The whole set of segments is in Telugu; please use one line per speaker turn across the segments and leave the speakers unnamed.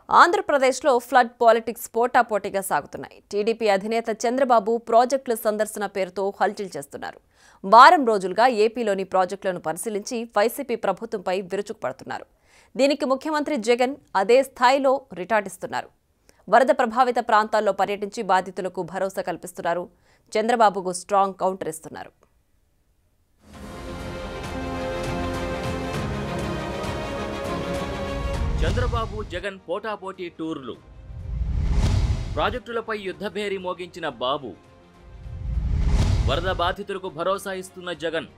ఆంధ్రప్రదేశ్లో ఫ్లడ్ పాలిటిక్స్ పోటాపోటీగా సాగుతున్నాయి టీడీపీ అధినేత చంద్రబాబు ప్రాజెక్టుల సందర్శన పేరుతో హల్చల్ చేస్తున్నారు వారం రోజులుగా ఏపీలోని ప్రాజెక్టులను పరిశీలించి వైసీపీ ప్రభుత్వంపై విరుచుకుపడుతున్నారు దీనికి ముఖ్యమంత్రి జగన్ అదే స్థాయిలో రిటార్డిస్తున్నారు వరద ప్రభావిత ప్రాంతాల్లో పర్యటించి బాధితులకు భరోసా కల్పిస్తున్నారు చంద్రబాబుకు స్ట్రాంగ్ కౌంటర్ ఇస్తున్నారు
చంద్రబాబు జగన్ పోటాపోటీ టూర్లు ప్రాజెక్టులపై యుద్ధభేరి మోగించిన బాబు వరద బాధితులకు భరోసా ఇస్తున్న జగన్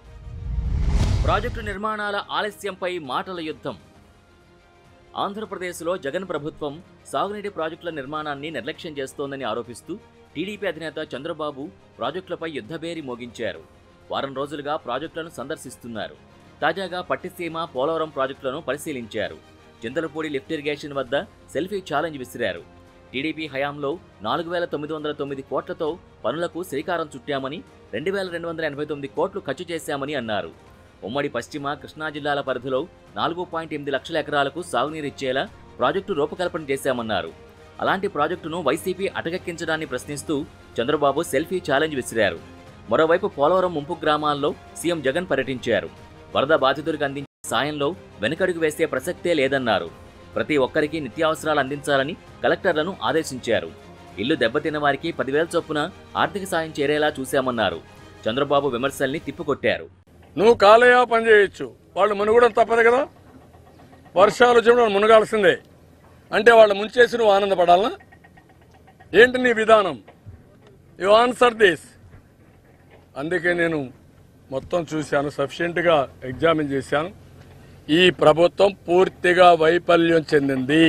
ప్రాజెక్టు నిర్మాణాల ఆలస్యంపై మాటల యుద్ధం ఆంధ్రప్రదేశ్లో జగన్ ప్రభుత్వం సాగునీటి ప్రాజెక్టుల నిర్మాణాన్ని నిర్లక్ష్యం చేస్తోందని ఆరోపిస్తూ టీడీపీ అధినేత చంద్రబాబు ప్రాజెక్టులపై యుద్ధభేరి మోగించారు వారం రోజులుగా ప్రాజెక్టులను సందర్శిస్తున్నారు తాజాగా పట్టిసీమ పోలవరం ప్రాజెక్టులను పరిశీలించారు చింతలపూడి లిఫ్ట్ ఇరిగేషన్ వద్ద సెల్ఫీ ఛాలెంజ్ విసిరారు టీడీపీ హయాంలో నాలుగు వేల తొమ్మిది వందల తొమ్మిది కోట్లతో పనులకు శ్రీకారం చుట్టామని రెండు వేల రెండు వందల ఎనభై తొమ్మిది కోట్లు ఖర్చు చేశామని అన్నారు ఉమ్మడి పశ్చిమ కృష్ణా జిల్లాల పరిధిలో నాలుగు పాయింట్ ఎనిమిది లక్షల ఎకరాలకు సాగునీరిచ్చేలా ప్రాజెక్టు రూపకల్పన చేశామన్నారు అలాంటి ప్రాజెక్టును వైసీపీ అటకెక్కించడాన్ని ప్రశ్నిస్తూ చంద్రబాబు సెల్ఫీ ఛాలెంజ్ విసిరారు మరోవైపు పోలవరం ముంపు గ్రామాల్లో సీఎం జగన్ పర్యటించారు వరద బాధితులకు అందించే సాయంలో వెనుకడుగు వేసే ప్రసక్తే లేదన్నారు ప్రతి ఒక్కరికి నిత్యావసరాలు అందించాలని కలెక్టర్లను ఆదేశించారు ఇల్లు దెబ్బతిన్న వారికి పదివేల చొప్పున ఆర్థిక సాయం చేరేలా చూశామన్నారు చంద్రబాబు విమర్శల్ని తిప్పికొట్టారు
నువ్వు కాలయా పని చేయొచ్చు వాళ్ళు మునుగడం తప్పదు కదా వర్షాలు వచ్చినప్పుడు వాళ్ళు మునగాల్సిందే అంటే వాళ్ళు ముంచేసి నువ్వు ఆనందపడాలనా ఏంటి నీ విధానం యు ఆన్సర్ దిస్ అందుకే నేను మొత్తం చూశాను సఫిషియెంట్గా ఎగ్జామిన్ చేశాను ఈ ప్రభుత్వం పూర్తిగా వైఫల్యం చెందింది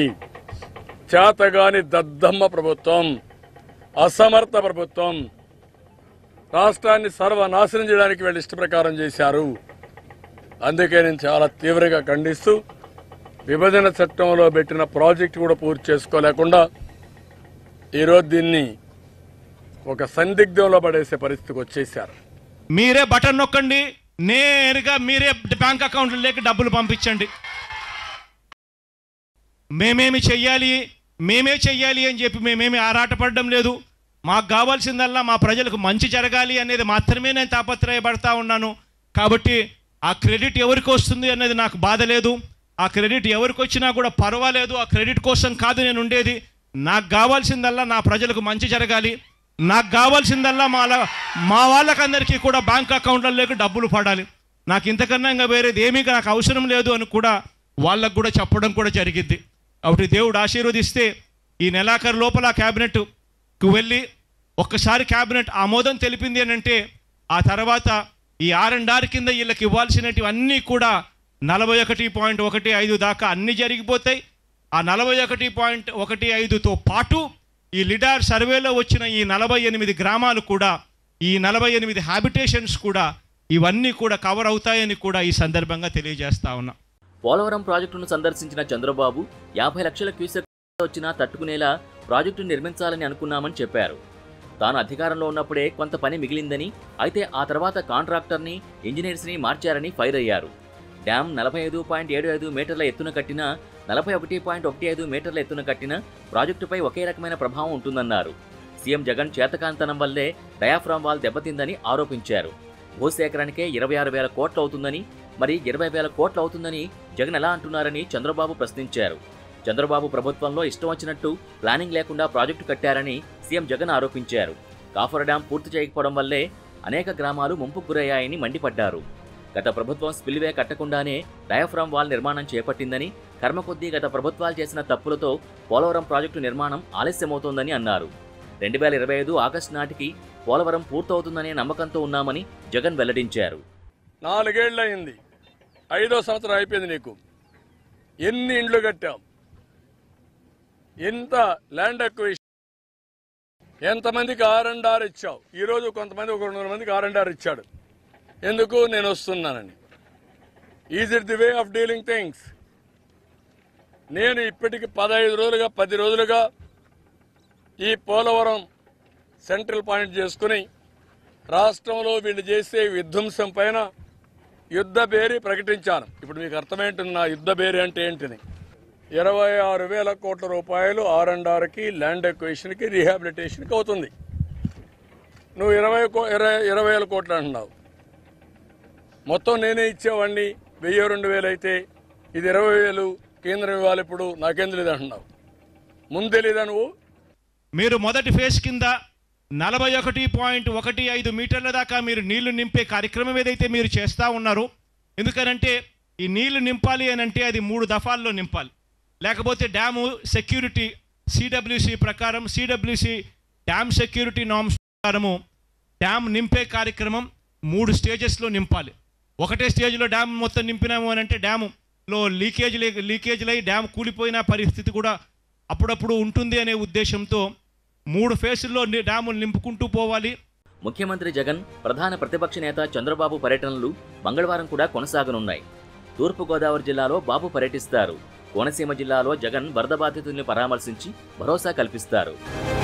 చేతగాని దద్దమ్మ ప్రభుత్వం అసమర్థ ప్రభుత్వం రాష్ట్రాన్ని సర్వనాశనం చేయడానికి వీళ్ళు ఇష్ట ప్రకారం చేశారు అందుకే నేను చాలా తీవ్రంగా ఖండిస్తూ విభజన చట్టంలో పెట్టిన ప్రాజెక్ట్ కూడా పూర్తి చేసుకోలేకుండా ఈరోజు దీన్ని ఒక సందిగ్ధంలో పడేసే పరిస్థితికి వచ్చేసారు
మీరే బటన్ నొక్కండి నేరుగా మీరే బ్యాంక్ అకౌంట్లోకి డబ్బులు పంపించండి మేమేమి చెయ్యాలి మేమే చెయ్యాలి అని చెప్పి మేమేమి ఆరాటపడడం లేదు మాకు కావాల్సిందల్లా మా ప్రజలకు మంచి జరగాలి అనేది మాత్రమే నేను తాపత్రయపడతా ఉన్నాను కాబట్టి ఆ క్రెడిట్ ఎవరికి వస్తుంది అనేది నాకు బాధ లేదు ఆ క్రెడిట్ ఎవరికి వచ్చినా కూడా పర్వాలేదు ఆ క్రెడిట్ కోసం కాదు నేను ఉండేది నాకు కావాల్సిందల్లా నా ప్రజలకు మంచి జరగాలి నాకు కావాల్సిందల్లా మా మా వాళ్ళకందరికీ కూడా బ్యాంక్ అకౌంట్లలోకి డబ్బులు పడాలి నాకు ఇంతకన్నా ఇంకా వేరేది ఏమీ నాకు అవసరం లేదు అని కూడా వాళ్ళకు కూడా చెప్పడం కూడా జరిగింది కాబట్టి దేవుడు ఆశీర్వదిస్తే ఈ నెలాఖరు లోపల క్యాబినెట్కు వెళ్ళి ఒక్కసారి క్యాబినెట్ ఆమోదం తెలిపింది అని అంటే ఆ తర్వాత ఈ ఆర్ అండ్ ఆర్ కింద వీళ్ళకి ఇవ్వాల్సినటివన్నీ కూడా నలభై ఒకటి పాయింట్ ఒకటి ఐదు దాకా అన్నీ జరిగిపోతాయి ఆ నలభై ఒకటి పాయింట్ ఒకటి ఐదుతో పాటు ఈ లిడార్ సర్వేలో వచ్చిన ఈ నలభై ఎనిమిది గ్రామాలు కూడా ఈ నలభై ఎనిమిది హ్యాబిటేషన్స్ కూడా ఇవన్నీ కూడా కవర్ అవుతాయని కూడా ఈ సందర్భంగా తెలియజేస్తా ఉన్నా
పోలవరం ప్రాజెక్టును సందర్శించిన చంద్రబాబు యాభై లక్షల క్యూసెక్ వచ్చినా తట్టుకునేలా ప్రాజెక్టు నిర్మించాలని అనుకున్నామని చెప్పారు తాను అధికారంలో ఉన్నప్పుడే కొంత పని మిగిలిందని అయితే ఆ తర్వాత కాంట్రాక్టర్ని ఇంజనీర్స్ని మార్చారని ఫైర్ అయ్యారు డ్యాం నలభై ఐదు పాయింట్ ఏడు ఐదు మీటర్ల ఎత్తున కట్టిన నలభై ఒకటి పాయింట్ ఒకటి ఐదు మీటర్ల ఎత్తున కట్టిన ప్రాజెక్టుపై ఒకే రకమైన ప్రభావం ఉంటుందన్నారు సీఎం జగన్ చేతకాంతనం వల్లే డయాఫ్రామ్ వాల్ దెబ్బతిందని ఆరోపించారు భూసేకరణకే ఇరవై ఆరు వేల కోట్లు అవుతుందని మరి ఇరవై వేల కోట్లు అవుతుందని జగన్ ఎలా అంటున్నారని చంద్రబాబు ప్రశ్నించారు చంద్రబాబు ప్రభుత్వంలో ఇష్టం వచ్చినట్టు ప్లానింగ్ లేకుండా ప్రాజెక్టు కట్టారని సీఎం జగన్ ఆరోపించారు కాఫర్ డ్యాం పూర్తి చేయకపోవడం వల్లే అనేక గ్రామాలు ముంపుకు గురయ్యాయని మండిపడ్డారు గత ప్రభుత్వం స్పిల్వే కట్టకుండానే డయాఫ్రామ్ వాల్ నిర్మాణం చేపట్టిందని కర్మ కొద్దీ గత ప్రభుత్వాలు చేసిన తప్పులతో పోలవరం ప్రాజెక్టు నిర్మాణం ఆలస్యమవుతోందని అన్నారు రెండు వేల ఇరవై ఐదు ఆగస్టు నాటికి పోలవరం పూర్తవుతుందనే నమ్మకంతో ఉన్నామని జగన్ వెల్లడించారు
నాలుగేళ్ళు అయింది ఐదో సంవత్సరం అయిపోయింది నీకు ఎన్ని ఇండ్లు కట్టాం ఎంత ల్యాండ్ అక్విజిషన్ ఎంతమందికి ఆర్ అండ్ ఆర్ ఇచ్చావు ఈరోజు కొంతమంది ఒక రెండు వందల మందికి ఆర్ అండ్ ఆర్ ఇచ్చాడు ఎందుకు నేను వస్తున్నానని is it the way of dealing things నేను ఇప్పటికి పదహైదు రోజులుగా పది రోజులుగా ఈ పోలవరం సెంట్రల్ పాయింట్ చేసుకుని రాష్ట్రంలో వీళ్ళు చేసే విధ్వంసం పైన యుద్ధ బేరి ప్రకటించాను ఇప్పుడు మీకు అర్థమేంటుంది నా యుద్ధ బేరి అంటే ఏంటిని ఇరవై ఆరు వేల కోట్ల రూపాయలు ఆర్ అండ్ ఆర్కి ల్యాండ్ ఎక్వేషన్కి రీహాబిలిటేషన్కి అవుతుంది నువ్వు ఇరవై కో ఇరవై ఇరవై వేల కోట్లు అంటున్నావు మొత్తం నేనే ఇచ్చేవాడిని వెయ్యి రెండు వేలు అయితే ఇది ఇరవై వేలు కేంద్రం ఇవ్వాలి ఇప్పుడు నాకేం తెలియదు అంటున్నావు ముందు తెలీదా నువ్వు
మీరు మొదటి ఫేజ్ కింద నలభై ఒకటి పాయింట్ ఒకటి ఐదు మీటర్ల దాకా మీరు నీళ్లు నింపే కార్యక్రమం ఏదైతే మీరు చేస్తూ ఉన్నారో ఎందుకనంటే ఈ నీళ్లు నింపాలి అని అంటే అది మూడు దఫాల్లో నింపాలి లేకపోతే డ్యాము సెక్యూరిటీ సిడబ్ల్యూసి ప్రకారం సిడబ్ల్యూసి డ్యామ్ సెక్యూరిటీ నామ్స్ ప్రకారము డ్యామ్ నింపే కార్యక్రమం మూడు స్టేజెస్లో నింపాలి ఒకటే స్టేజ్లో డ్యామ్ మొత్తం నింపినాము అని అంటే డ్యాములో లీకేజ్ లీకేజ్లై డ్యామ్ కూలిపోయిన పరిస్థితి కూడా అప్పుడప్పుడు ఉంటుంది అనే ఉద్దేశంతో మూడు ఫేసుల్లో ని- డ్యాములు నింపుకుంటూ పోవాలి
ముఖ్యమంత్రి జగన్ ప్రధాన ప్రతిపక్ష నేత చంద్రబాబు పర్యటనలు మంగళవారం కూడా కొనసాగనున్నాయి తూర్పుగోదావరి జిల్లాలో బాబు పర్యటిస్తారు కోనసీమ జిల్లాలో జగన్ వరద బాధితుల్ని పరామర్శించి భరోసా కల్పిస్తారు